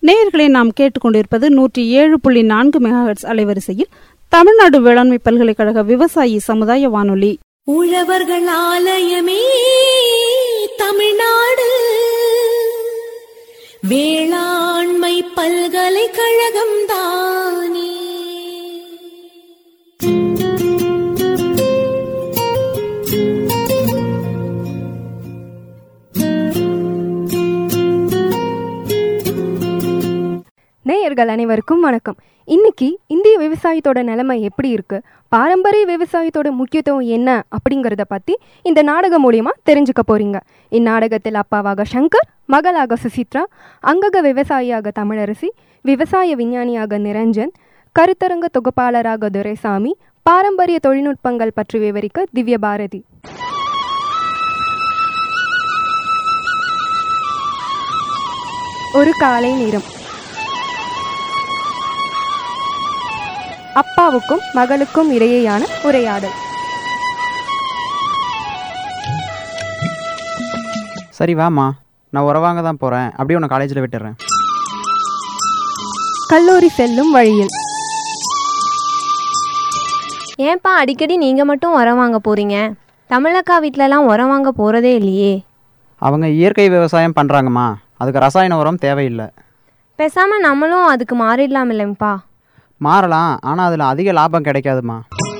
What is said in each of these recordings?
நேயர்களை நாம் கேட்டுக்கொண்டிருப்பது நூற்றி ஏழு புள்ளி நான்கு மெகாஹெட்ஸ் அலைவரிசையில் தமிழ்நாடு வேளாண்மை பல்கலைக்கழக விவசாயி சமுதாய வானொலி உழவர்கள் ஆலயமே தமிழ்நாடு வேளாண்மை பல்கலைக்கழகம் தானே நேயர்கள் அனைவருக்கும் வணக்கம் இன்னைக்கு இந்திய விவசாயத்தோட நிலைமை எப்படி இருக்கு பாரம்பரிய விவசாயத்தோட முக்கியத்துவம் என்ன அப்படிங்கிறத பத்தி இந்த நாடகம் மூலியமா தெரிஞ்சுக்க போறீங்க இந்நாடகத்தில் அப்பாவாக சங்கர் மகளாக சுசித்ரா அங்கக விவசாயியாக தமிழரசி விவசாய விஞ்ஞானியாக நிரஞ்சன் கருத்தரங்க தொகுப்பாளராக துரைசாமி பாரம்பரிய தொழில்நுட்பங்கள் பற்றி விவரிக்க திவ்ய பாரதி ஒரு காலை நேரம் அப்பாவுக்கும் மகளுக்கும் இடையேயான உரையாடல் சரி வாம்மா நான் உறவாங்க தான் போகிறேன் அப்படியே உன்னை காலேஜில் விட்டுறேன் கல்லூரி செல்லும் வழியில் ஏன்பா அடிக்கடி நீங்கள் மட்டும் உரம் வாங்க போகிறீங்க தமிழக்கா வீட்டிலலாம் உரம் வாங்க போகிறதே இல்லையே அவங்க இயற்கை விவசாயம் பண்ணுறாங்கம்மா அதுக்கு ரசாயன உரம் தேவையில்லை பேசாமல் நம்மளும் அதுக்கு மாறிடலாம் இல்லைங்கப்பா மாறலாம் ஆனால் அதில் அதிக லாபம் கிடைக்காதுமா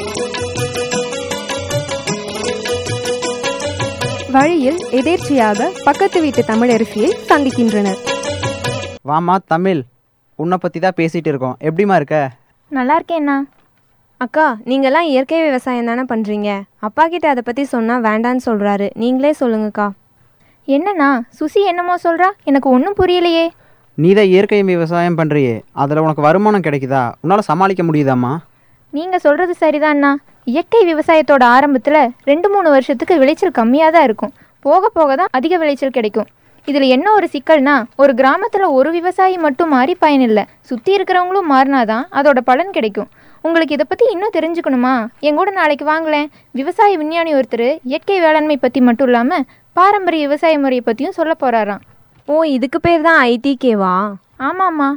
வழியில் எதேர்ச்சியாக பக்கத்து வீட்டு தமிழரசியை சந்திக்கின்றனர் வாம்மா தமிழ் உன்னை பற்றி தான் பேசிகிட்டு இருக்கோம் எப்படிம்மா இருக்க நல்லா இருக்கேண்ணா அக்கா நீங்கள்லாம் இயற்கை விவசாயம் தானே பண்ணுறீங்க அப்பா கிட்ட அதை பற்றி சொன்னால் வேண்டான்னு சொல்கிறாரு நீங்களே சொல்லுங்கக்கா என்னண்ணா சுசி என்னமோ சொல்றா எனக்கு ஒன்றும் புரியலையே நீ தான் இயற்கை விவசாயம் பண்ணுறியே அதில் உனக்கு வருமானம் கிடைக்குதா உன்னால் சமாளிக்க முடியுதாம்மா நீங்க சொல்றது சரிதான்ண்ணா இயற்கை விவசாயத்தோட ஆரம்பத்துல ரெண்டு மூணு வருஷத்துக்கு விளைச்சல் கம்மியாக தான் இருக்கும் போக போக தான் அதிக விளைச்சல் கிடைக்கும் இதுல என்ன ஒரு சிக்கல்னா ஒரு கிராமத்துல ஒரு விவசாயி மட்டும் மாறி பயனில்லை சுத்தி இருக்கிறவங்களும் மாறினாதான் அதோட பலன் கிடைக்கும் உங்களுக்கு இதை பத்தி இன்னும் தெரிஞ்சுக்கணுமா என் கூட நாளைக்கு வாங்களேன் விவசாய விஞ்ஞானி ஒருத்தர் இயற்கை வேளாண்மை பத்தி மட்டும் இல்லாம பாரம்பரிய விவசாய முறையை பத்தியும் சொல்ல போறாராம் ஓ இதுக்கு பேர் தான் ஐடிகேவா ஆமாம்மா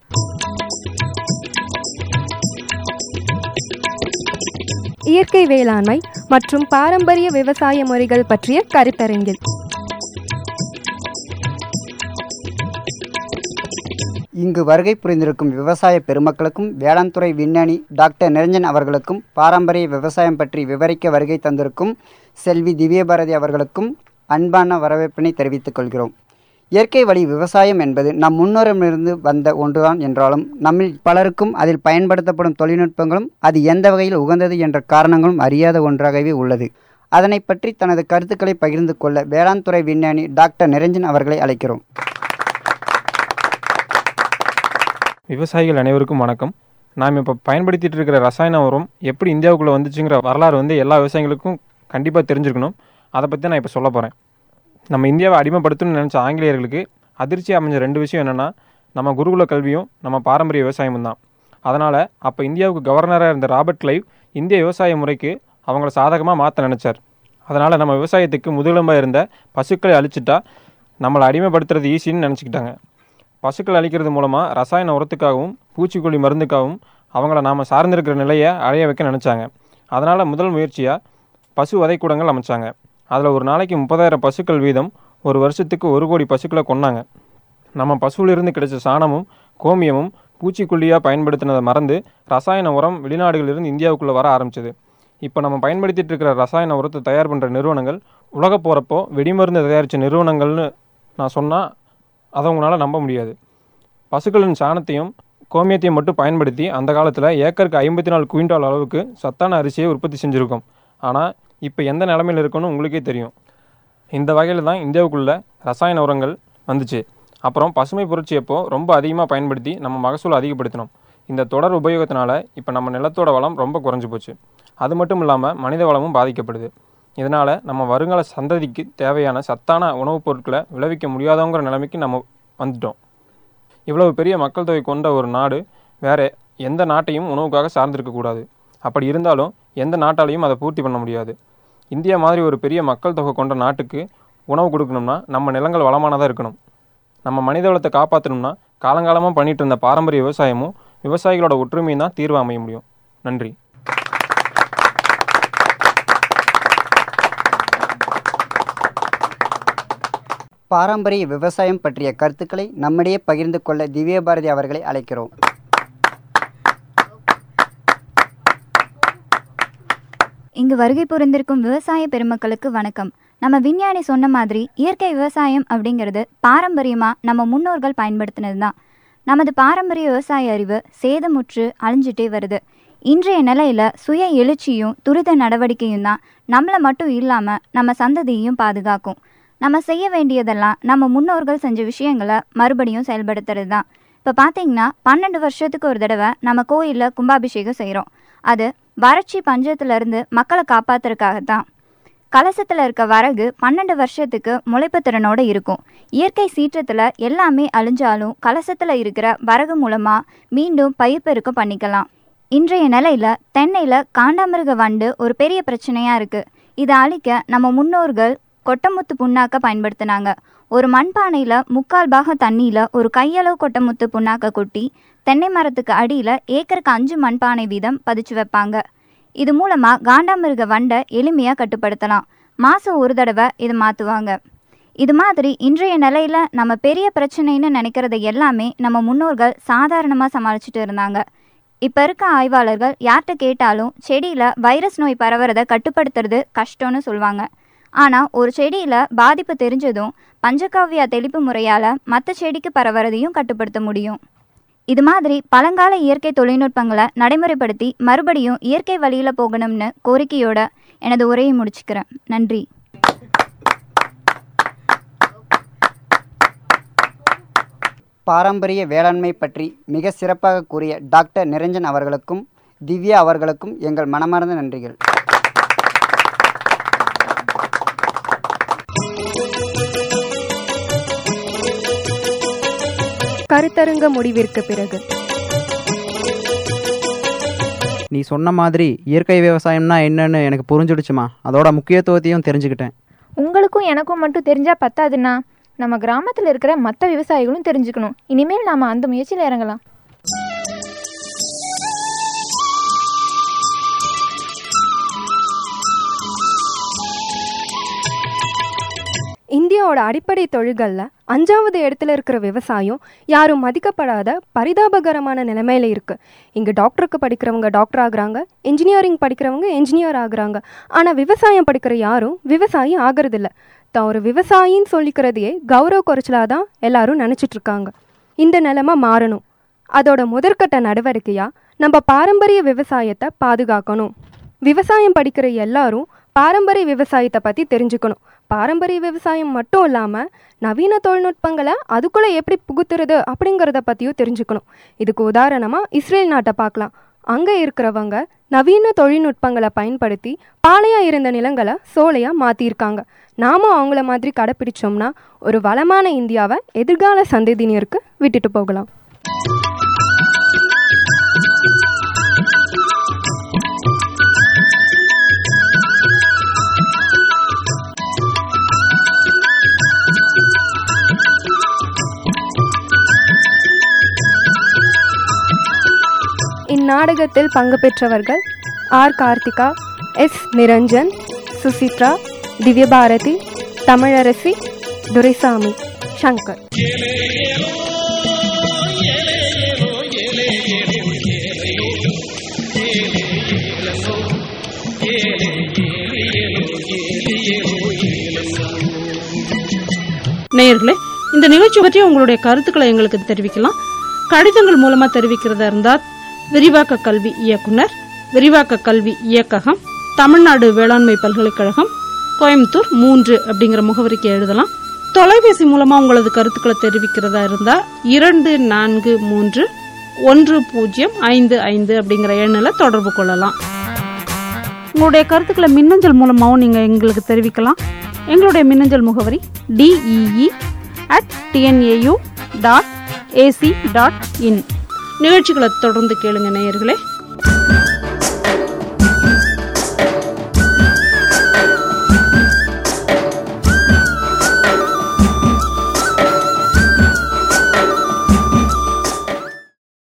இயற்கை வேளாண்மை மற்றும் பாரம்பரிய விவசாய முறைகள் பற்றிய கருத்தரங்கில் இங்கு வருகை புரிந்திருக்கும் விவசாய பெருமக்களுக்கும் வேளாண் துறை விஞ்ஞானி டாக்டர் நிரஞ்சன் அவர்களுக்கும் பாரம்பரிய விவசாயம் பற்றி விவரிக்க வருகை தந்திருக்கும் செல்வி திவ்யபாரதி அவர்களுக்கும் அன்பான வரவேற்பினை தெரிவித்துக் கொள்கிறோம் இயற்கை வழி விவசாயம் என்பது நம் முன்னோரிடமிருந்து வந்த ஒன்றுதான் என்றாலும் நம்மில் பலருக்கும் அதில் பயன்படுத்தப்படும் தொழில்நுட்பங்களும் அது எந்த வகையில் உகந்தது என்ற காரணங்களும் அறியாத ஒன்றாகவே உள்ளது அதனை பற்றி தனது கருத்துக்களை பகிர்ந்து கொள்ள வேளாண் துறை விஞ்ஞானி டாக்டர் நிரஞ்சன் அவர்களை அழைக்கிறோம் விவசாயிகள் அனைவருக்கும் வணக்கம் நாம் இப்போ பயன்படுத்திட்டு இருக்கிற ரசாயன உரம் எப்படி இந்தியாவுக்குள்ளே வந்துச்சுங்கிற வரலாறு வந்து எல்லா விவசாயிகளுக்கும் கண்டிப்பாக தெரிஞ்சிருக்கணும் அதை பற்றி நான் இப்போ சொல்ல போகிறேன் நம்ம இந்தியாவை அடிமைப்படுத்தணும்னு நினச்ச ஆங்கிலேயர்களுக்கு அதிர்ச்சி அமைஞ்ச ரெண்டு விஷயம் என்னென்னா நம்ம குருகுல கல்வியும் நம்ம பாரம்பரிய விவசாயமும் தான் அதனால் அப்போ இந்தியாவுக்கு கவர்னராக இருந்த ராபர்ட் கிளைவ் இந்திய விவசாய முறைக்கு அவங்கள சாதகமாக மாற்ற நினச்சார் அதனால் நம்ம விவசாயத்துக்கு முதுகெலும்பாக இருந்த பசுக்களை அழிச்சிட்டா நம்மளை அடிமைப்படுத்துறது ஈஸின்னு நினச்சிக்கிட்டாங்க பசுக்கள் அழிக்கிறது மூலமாக ரசாயன உரத்துக்காகவும் பூச்சிக்கொல்லி மருந்துக்காகவும் அவங்கள நாம் சார்ந்திருக்கிற நிலையை அடைய வைக்க நினச்சாங்க அதனால் முதல் முயற்சியாக பசு வதைக்கூடங்கள் அமைச்சாங்க அதில் ஒரு நாளைக்கு முப்பதாயிரம் பசுக்கள் வீதம் ஒரு வருஷத்துக்கு ஒரு கோடி பசுக்களை கொன்னாங்க நம்ம பசுவிலிருந்து கிடைச்ச சாணமும் கோமியமும் பூச்சிக்கொல்லியாக பயன்படுத்தினதை மறந்து ரசாயன உரம் வெளிநாடுகளிலிருந்து இந்தியாவுக்குள்ளே வர ஆரம்பிச்சது இப்போ நம்ம பயன்படுத்திட்டு இருக்கிற ரசாயன உரத்தை தயார் பண்ணுற நிறுவனங்கள் உலக போகிறப்போ வெடிமருந்து தயாரித்த நிறுவனங்கள்னு நான் சொன்னால் அதை உங்களால் நம்ப முடியாது பசுக்களின் சாணத்தையும் கோமியத்தையும் மட்டும் பயன்படுத்தி அந்த காலத்தில் ஏக்கருக்கு ஐம்பத்தி நாலு குவிண்டால் அளவுக்கு சத்தான அரிசியை உற்பத்தி செஞ்சுருக்கோம் ஆனால் இப்போ எந்த நிலமையில் இருக்குன்னு உங்களுக்கே தெரியும் இந்த வகையில் தான் இந்தியாவுக்குள்ள ரசாயன உரங்கள் வந்துச்சு அப்புறம் பசுமை புரட்சி அப்போ ரொம்ப அதிகமாக பயன்படுத்தி நம்ம மகசூலை அதிகப்படுத்தினோம் இந்த தொடர் உபயோகத்தினால இப்போ நம்ம நிலத்தோட வளம் ரொம்ப குறைஞ்சி போச்சு அது மட்டும் இல்லாமல் மனித வளமும் பாதிக்கப்படுது இதனால் நம்ம வருங்கால சந்ததிக்கு தேவையான சத்தான உணவுப் பொருட்களை விளைவிக்க முடியாதவங்கிற நிலைமைக்கு நம்ம வந்துட்டோம் இவ்வளவு பெரிய மக்கள் தொகை கொண்ட ஒரு நாடு வேற எந்த நாட்டையும் உணவுக்காக சார்ந்திருக்கக்கூடாது அப்படி இருந்தாலும் எந்த நாட்டாலையும் அதை பூர்த்தி பண்ண முடியாது இந்தியா மாதிரி ஒரு பெரிய மக்கள் தொகை கொண்ட நாட்டுக்கு உணவு கொடுக்கணும்னா நம்ம நிலங்கள் வளமானதாக இருக்கணும் நம்ம மனித வளத்தை காப்பாற்றணும்னா காலங்காலமாக பண்ணிட்டு இருந்த பாரம்பரிய விவசாயமும் விவசாயிகளோட ஒற்றுமையும் தான் தீர்வு அமைய முடியும் நன்றி பாரம்பரிய விவசாயம் பற்றிய கருத்துக்களை நம்மிடையே பகிர்ந்து கொள்ள திவ்ய பாரதி அவர்களை அழைக்கிறோம் இங்கு வருகை புரிந்திருக்கும் விவசாய பெருமக்களுக்கு வணக்கம் நம்ம விஞ்ஞானி சொன்ன மாதிரி இயற்கை விவசாயம் அப்படிங்கிறது பாரம்பரியமாக நம்ம முன்னோர்கள் பயன்படுத்தினது தான் நமது பாரம்பரிய விவசாய அறிவு சேதமுற்று அழிஞ்சிட்டே வருது இன்றைய நிலையில் சுய எழுச்சியும் துரித நடவடிக்கையும் தான் நம்மளை மட்டும் இல்லாமல் நம்ம சந்ததியையும் பாதுகாக்கும் நம்ம செய்ய வேண்டியதெல்லாம் நம்ம முன்னோர்கள் செஞ்ச விஷயங்களை மறுபடியும் செயல்படுத்துறது தான் இப்போ பார்த்தீங்கன்னா பன்னெண்டு வருஷத்துக்கு ஒரு தடவை நம்ம கோயிலில் கும்பாபிஷேகம் செய்கிறோம் அது வறட்சி பஞ்சத்திலிருந்து மக்களை காப்பாத்துறதுக்காகத்தான் கலசத்தில் இருக்க வரகு பன்னெண்டு வருஷத்துக்கு முளைப்பு திறனோடு இருக்கும் இயற்கை சீற்றத்தில் எல்லாமே அழிஞ்சாலும் கலசத்தில் இருக்கிற வரகு மூலமாக மீண்டும் பயிர் பெருக்கம் பண்ணிக்கலாம் இன்றைய நிலையில் தென்னையில் காண்டாமிருக வண்டு ஒரு பெரிய பிரச்சனையாக இருக்குது இதை அழிக்க நம்ம முன்னோர்கள் கொட்டமுத்து புண்ணாக்க பயன்படுத்தினாங்க ஒரு மண்பானையில் முக்கால் பாக தண்ணியில் ஒரு கையளவு கொட்டமுத்து புண்ணாக்க கொட்டி தென்னை மரத்துக்கு அடியில் ஏக்கருக்கு அஞ்சு மண்பானை வீதம் பதிச்சு வைப்பாங்க இது மூலமாக காண்டாமிருக வண்டை எளிமையாக கட்டுப்படுத்தலாம் மாதம் ஒரு தடவை இதை மாற்றுவாங்க இது மாதிரி இன்றைய நிலையில் நம்ம பெரிய பிரச்சனைன்னு நினைக்கிறத எல்லாமே நம்ம முன்னோர்கள் சாதாரணமாக சமாளிச்சுட்டு இருந்தாங்க இப்போ இருக்க ஆய்வாளர்கள் யார்கிட்ட கேட்டாலும் செடியில் வைரஸ் நோய் பரவுறதை கட்டுப்படுத்துறது கஷ்டம்னு சொல்லுவாங்க ஆனால் ஒரு செடியில் பாதிப்பு தெரிஞ்சதும் பஞ்சகாவியா தெளிப்பு முறையால் மற்ற செடிக்கு பரவுறதையும் கட்டுப்படுத்த முடியும் இது மாதிரி பழங்கால இயற்கை தொழில்நுட்பங்களை நடைமுறைப்படுத்தி மறுபடியும் இயற்கை வழியில் போகணும்னு கோரிக்கையோட எனது உரையை முடிச்சுக்கிறேன் நன்றி பாரம்பரிய வேளாண்மை பற்றி மிக சிறப்பாக கூறிய டாக்டர் நிரஞ்சன் அவர்களுக்கும் திவ்யா அவர்களுக்கும் எங்கள் மனமார்ந்த நன்றிகள் கருத்தரங்க முடிவிற்கு பிறகு நீ சொன்ன மாதிரி இயற்கை விவசாயம்னா என்னன்னு எனக்கு புரிஞ்சுடுச்சுமா அதோட முக்கியத்துவத்தையும் தெரிஞ்சுக்கிட்டேன் உங்களுக்கும் எனக்கும் மட்டும் தெரிஞ்சா பத்தாதுண்ணா நம்ம கிராமத்தில் இருக்கிற மற்ற விவசாயிகளும் தெரிஞ்சுக்கணும் இனிமேல் நாம அந்த முயற்சியில் இறங்கலாம் இந்தியாவோட அடிப்படை தொழில்களில் அஞ்சாவது இடத்துல இருக்கிற விவசாயம் யாரும் மதிக்கப்படாத பரிதாபகரமான நிலைமையில இருக்கு இங்கே டாக்டருக்கு படிக்கிறவங்க டாக்டர் ஆகுறாங்க இன்ஜினியரிங் படிக்கிறவங்க இன்ஜினியர் ஆகுறாங்க ஆனால் விவசாயம் படிக்கிற யாரும் விவசாயி ஆகிறதில்ல தான் ஒரு விவசாயின்னு சொல்லிக்கிறதையே கௌரவ குறைச்சலாக தான் எல்லாரும் நினச்சிட்டு இருக்காங்க இந்த நிலைமை மாறணும் அதோட முதற்கட்ட நடவடிக்கையாக நம்ம பாரம்பரிய விவசாயத்தை பாதுகாக்கணும் விவசாயம் படிக்கிற எல்லாரும் பாரம்பரிய விவசாயத்தை பற்றி தெரிஞ்சுக்கணும் பாரம்பரிய விவசாயம் மட்டும் இல்லாமல் நவீன தொழில்நுட்பங்களை அதுக்குள்ளே எப்படி புகுத்துறது அப்படிங்கிறத பற்றியும் தெரிஞ்சுக்கணும் இதுக்கு உதாரணமாக இஸ்ரேல் நாட்டை பார்க்கலாம் அங்கே இருக்கிறவங்க நவீன தொழில்நுட்பங்களை பயன்படுத்தி பாலையாக இருந்த நிலங்களை சோலையாக மாற்றியிருக்காங்க நாமும் அவங்கள மாதிரி கடைப்பிடிச்சோம்னா ஒரு வளமான இந்தியாவை எதிர்கால சந்ததியினருக்கு விட்டுட்டு போகலாம் இந்நாடகத்தில் பங்கு பெற்றவர்கள் ஆர் கார்த்திகா எஸ் நிரஞ்சன் சுசித்ரா திவ்யபாரதி தமிழரசி துரைசாமி சங்கர் நேயர்களே இந்த நிகழ்ச்சி பற்றி உங்களுடைய கருத்துக்களை எங்களுக்கு தெரிவிக்கலாம் கடிதங்கள் மூலமா தெரிவிக்கிறதா இருந்தால் விரிவாக்க கல்வி இயக்குனர் விரிவாக்க கல்வி இயக்ககம் தமிழ்நாடு வேளாண்மை பல்கலைக்கழகம் கோயம்புத்தூர் மூன்று அப்படிங்கிற முகவரிக்கு எழுதலாம் தொலைபேசி மூலமா உங்களது கருத்துக்களை தெரிவிக்கிறதா இருந்தா இரண்டு நான்கு மூன்று ஒன்று பூஜ்ஜியம் ஐந்து ஐந்து அப்படிங்கிற எண்ணில் தொடர்பு கொள்ளலாம் உங்களுடைய கருத்துக்களை மின்னஞ்சல் மூலமாகவும் நீங்கள் எங்களுக்கு தெரிவிக்கலாம் எங்களுடைய மின்னஞ்சல் முகவரி TEE at TNAU dot AC dot in நிகழ்ச்சிகளை தொடர்ந்து கேளுங்க நேயர்களே